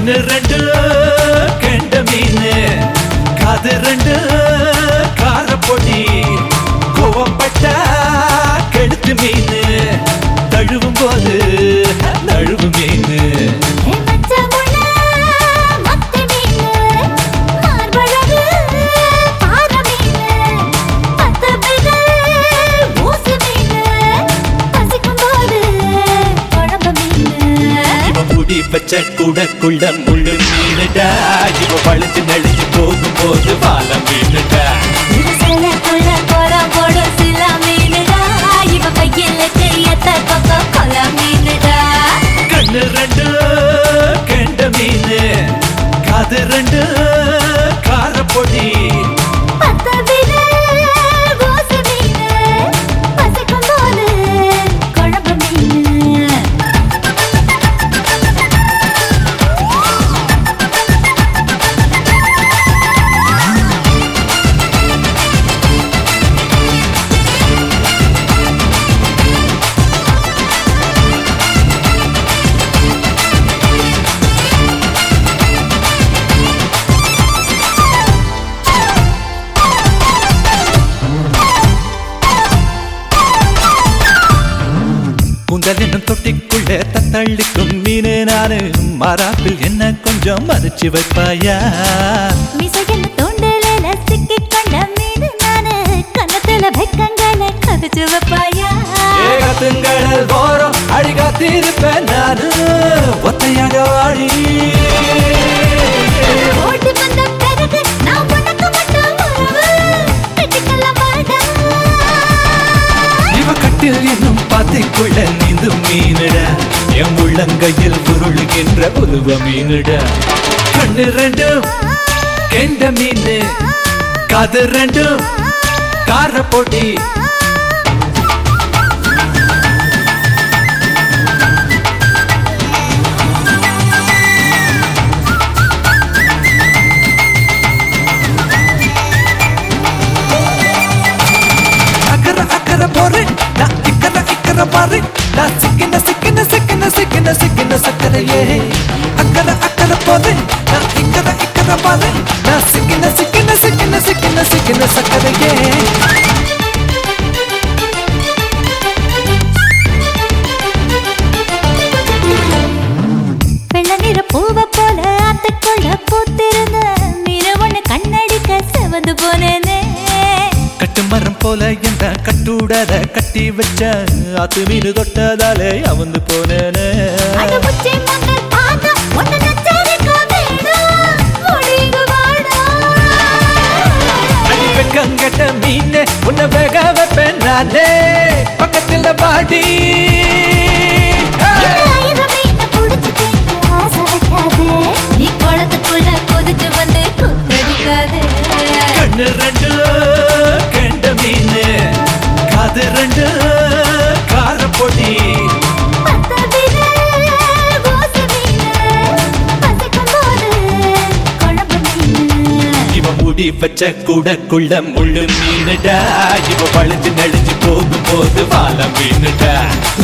கண்ணு ரெண்டு கெண்ட மீனு காது ரெண்டு காரப்பொடி கோவப்பட்ட கெடுத்து மீனு தழுவும் போது நழுவு மீனு ஏ மச்சமுள்ள மத்தி மீனு மார்பழகு பாறை மீனு பத்து விரல் ஊசி மீனு பசிக்கும்போது குழம்பு மீனு இவ முடி வச்ச கூடக்குள்ள முள்ளு மீனுடா இவ பழுத்து நழுச்சு போகும்போது வாழ மீனுடா சிலக்குள்ள கோலம் போடும் சில மீனுடா இவ கையில் கையத்த பக்கம் கொல மீனுடா கண்ணு ரெண்டு கெண்ட மீனு காது ரெண்டு காரப்பொடி பத்து விரல் ஊசி மீனு பசிக்கும்போது குழம்பு மீனு கூந்தல் என்னும் தொட்டிக்குள்ள தத்தள்ளிக்கும் மீனு நானு மராப்பில் என்ன கொஞ்சம் மறைச்சு வைப்பாயா மிசையில் தூண்டலில சிக்கிக் கொண்ட மீனு நானு கன்னத்துல வெக்கங்களை கவிச்சு வைப்பாயா ஏகத்துங்கள் ஓரம் அழிகாத்திருப்பேன் நானு ஒத்தையாக வாழி ஓடி வந்த பிறகு நான் உனக்கு மட்டும் உறவு கட்டிக்கொள்ள மாட்டா இவ கட்டில் என்னும் பாத்தைக்குள்ள நீந்தும் மீனிட என் உள்ளங்கையில் உருளுகின்ற உருவ மீனிட கண்ணு ரெண்டும் கெண்ட மீன் காது ரெண்டும் கார போட்டி அக்கற அக்கற போறேன் நான் இக்கற இக்கற பாறேன் நான் சிக்கின சிக்கின சிக்கின சிக்கின சிக்கின சக்கரையே அக்கற அக்கற போறேன் நான் இக்கற இக்கற பாறேன் நான் சிக்கின சிக்கின சிக்கின சிக்கின சிக்கின சக்கரையே வெள்ள நிற பூவை போல ஆத்துக்குள்ள பூத்திருந்த மீன ஒண்ணு கண்ணடிக்க செவந்து போனேனே கட்டு மரம் போல என்ற கட்டுடத கட்டி வச்ச ஆத்து மீனு தொட்டதாலே அவந்து போனேனே அந்த முச்சை மங்கள் பார்த்தா ஒண்ணு நச்சரிக்க வேணும் ஒடிங்க வாடா அடி வெக்கங்கட்ட மீன் உன்னை வேக வைப்பேன் நானே பக்கத்துல பாடி ஆயிரம் மீனை புடிச்சு திங்க ஆசை வைக்காதே. நீ குளத்துக்குள்ள குதிச்சு வந்து குத்தடிக்காதே. கண்ணு ரெண்டு கெண்ட மீன் காது ரெண்டு காரப்பொடி பத்த விரல் ஊசி மீனு, பசிக்கும்போது குழம்பு மீனு. இவ முடி வச்ச கூடக்குள்ள முள்ளு மீனுடா இவ பழுத்து நடிச்சு போகும்போது வாழ மீனுடா